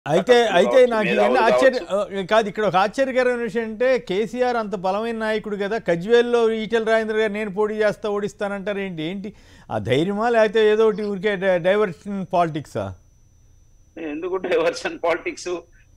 అయితే తటస్థులు అయితే కావచ్చు, నాకు మేధావులు ఇవన్నీ ఆశ్చర్య కావచ్చు. ఆ, కాదు ఇక్కడ ఒక ఆశ్చర్యకరమైన విషయం అంటే కేసీఆర్ అంత బలమైన నాయకుడు కదా కజ్వేల్లో ఈటెల రాజేంద్ర గారు నేను పోటీ చేస్తా ఓడిస్తానంటారు ఏంటి ఏంటి ఆ ధైర్యమా లేకపోతే ఏదో ఒకటి ఊరికే డైవర్షన్ పాలిటిక్సా ఎందుకు డైవర్షన్ పాలిటిక్స్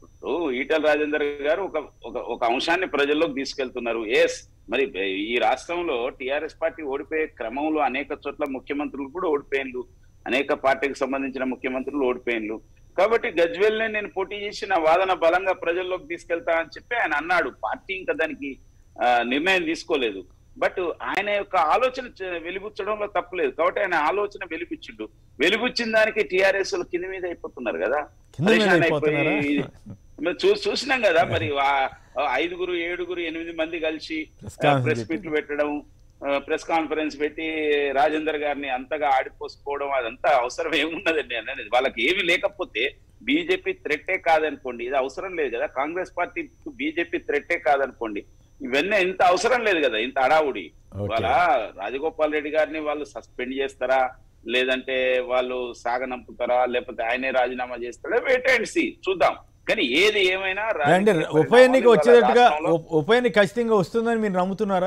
ఈటల రాజేందర్ గారు ఒక ఒక ఒక అంశాన్ని ప్రజల్లోకి తీసుకెళ్తున్నారు ఎస్ మరి ఈ రాష్ట్రంలో టిఆర్ఎస్ పార్టీ ఓడిపోయే క్రమంలో అనేక చోట్ల ముఖ్యమంత్రులు కూడా ఓడిపోయిన్లు అనేక పార్టీకి సంబంధించిన ముఖ్యమంత్రులు ఓడిపోయిన్లు కాబట్టి గజ్వెల్నే నేను పోటీ చేసి నా వాదన బలంగా ప్రజల్లోకి తీసుకెళ్తా అని చెప్పి ఆయన అన్నాడు పార్టీ ఇంకా దానికి ఆ, నిర్ణయం తీసుకోలేదు బట్ ఆయన యొక్క ఆలోచన చ- వెలిబుచ్చడంలో తప్పులేదు కాబట్టి ఆయన ఆలోచన వెలిబుచ్చిండు వెలిబుచ్చిన దానికి టిఆర్ఎస్ కింద మీద అయిపోతున్నారు కదా కింద మీద పరేషాన్ అయిపోతున్నారా? అయిపోయి మరి చూ చూసినాం కదా మరి ఆ- ఆ ఐదుగురు ఏడుగురు ఎనిమిది మంది కలిసి Press conference ప్రెస్ పెట్టి. మీట్లు పెట్టడం ప్రెస్ కాన్ఫరెన్స్ పెట్టి రాజేందర్ గారిని అంతగా ఆడిపోసుకోవడం అదంతా అవసరం ఏమున్నదండి అనేది వాళ్ళకి ఏమి లేకపోతే బీజేపీ థ్రెట్టే కాదనుకోండి ఇది అవసరం లేదు కదా కాంగ్రెస్ పార్టీ బీజేపీ థ్రెట్టే కాదనుకోండి ఇవన్నీ ఇంత అవసరం లేదు కదా ఇంత అడావుడి Okay. వాళ్ళ రాజగోపాల్ రెడ్డి గారిని వాళ్ళు సస్పెండ్ చేస్తారా లేదంటే వాళ్ళు సాగనంపుతారా లేకపోతే ఆయనే రాజీనామా చేస్తారా వెయిట్ అండ్ సీ చూద్దాం కానీ ఏది ఏమైనా అంటే రాజకీయ ఉప ఎన్నిక పరిణామాలు ఇవాళ వచ్చేటట్టుగా రాష్ట్రంలో- ఉప- ఉప ఎన్నిక ఖచ్చితంగా వస్తుందని మీరు నమ్ముతున్నారా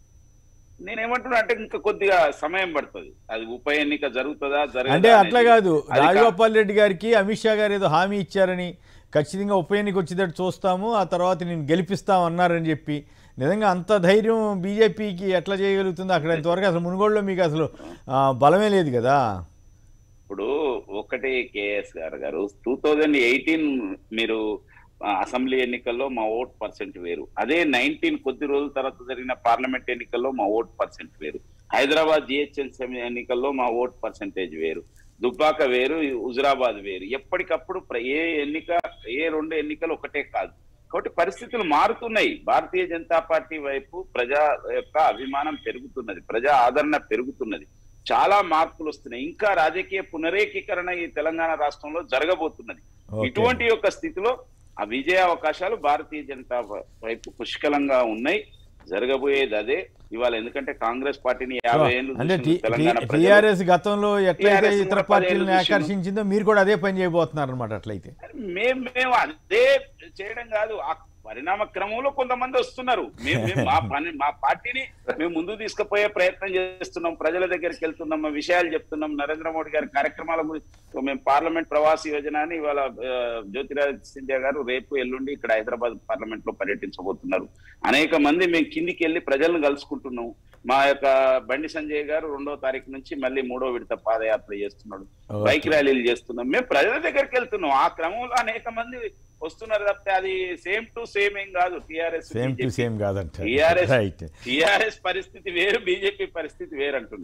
నేనేమంటున్నా అంటే ఇంకా కొద్దిగా సమయం పడుతుంది అది ఉప ఎన్నిక జరుగుతుందా జరగదా అంటే అట్లా అనేది కాదు అది కా- రాజగోపాల్ రెడ్డి గారికి అమిత్ షా గారు ఏదో హామీ ఇచ్చారని ఖచ్చితంగా ఉప ఎన్నిక వచ్చేటట్టు చూస్తాము ఆ తర్వాత నేను గెలిపిస్తాం అన్నారని చెప్పి నిజంగా అంత ధైర్యం బీజేపీకి ఎట్లా చేయగలుగుతుందో అక్కడ ఇంతవరకు అసలు మునుగోడులో మీకు అసలు ఆ, బలమే లేదు కదా ఇప్పుడు ఒకటి కేఎస్ గారు గారు టూ థౌజండ్ ఎయిటీన్ మీరు ఆ, అసెంబ్లీ ఎన్నికల్లో మా ఓట్ పర్సెంట్ వేరు అదే నైన్టీన్ కొద్ది రోజుల తర్వాత జరిగిన పార్లమెంట్ ఎన్నికల్లో మా ఓట్ పర్సెంట్ వేరు హైదరాబాద్ జిహెచ్ఎంసీ ఎన్నికల్లో మా ఓట్ పర్సెంటేజ్ వేరు దుబ్బాక వేరు హుజురాబాద్ వేరు ఎప్పటికప్పుడు ప్ర- ఏ ఎన్నిక ఏ రెండు ఎన్నికలు ఒకటే కాదు కాబట్టి పరిస్థితులు మారుతున్నాయి భారతీయ జనతా పార్టీ వైపు ప్రజా యొక్క అభిమానం పెరుగుతున్నది ప్రజా ఆదరణ పెరుగుతున్నది చాలా మార్పులు వస్తున్నాయి ఇంకా రాజకీయ పునరేకీకరణ ఈ తెలంగాణ రాష్ట్రంలో జరగబోతున్నది Okay. ఇటువంటి యొక్క స్థితిలో ఆ విజయ అవకాశాలు భారతీయ జనతా వైపు పుష్కలంగా ఉన్నాయి జరగబోయేది అదే ఇవాళ ఎందుకంటే కాంగ్రెస్ పార్టీని యాభై ఏళ్ళు అంటే చూసిన తెలంగాణ ప్రజలు టీఆర్ఎస్ గతంలో ఎట్లయితే TRS ఇతర కూడా పార్టీలను పదేళ్ళు చూసిండు. ఆకర్షించిందో మీరు కూడా అదే పని చేయబోతున్నారు అనమాట అట్లయితే మేము మేము అదే చేయడం కాదు ఆ పరిణామ క్రమంలో కొంతమంది వస్తున్నారు మేము మేము మా పని మా పార్టీని మేము ముందుకు తీసుకుపోయే ప్రయత్నం చేస్తున్నాం ప్రజల దగ్గరికి వెళ్తున్నాం మా విషయాలు చెప్తున్నాం నరేంద్ర మోడీ గారి కార్యక్రమాల గురించి మేము పార్లమెంట్ ప్రవాస యోజన అని ఇవాళ ఆ, జ్యోతిరాజ్ సింధ్యా గారు రేపు ఎల్లుండి ఇక్కడ హైదరాబాద్ పార్లమెంట్ లో పర్యటించబోతున్నారు అనేక మంది మేము కిందికి వెళ్ళి ప్రజలను కలుసుకుంటున్నాం మా యొక్క బండి సంజయ్ గారు రెండో తారీఖు నుంచి మళ్ళీ మూడో విడత పాదయాత్ర చేస్తున్నాడు Okay. బైక్ ర్యాలీలు చేస్తున్నాం మేము ప్రజల దగ్గరికి వెళ్తున్నాం ఆ క్రమంలో అనేక మంది వస్తున్నారు తప్పితే అది సేమ్ టు సేమ్ ఏం కాదు టిఆర్ఎస్ సేమ్ టు సేమ్ కాదంట టిఆర్ఎస్ రైట్ టిఆర్ఎస్ పరిస్థితి వేరు బీజేపీ పరిస్థితి వేరు అంటున్నారు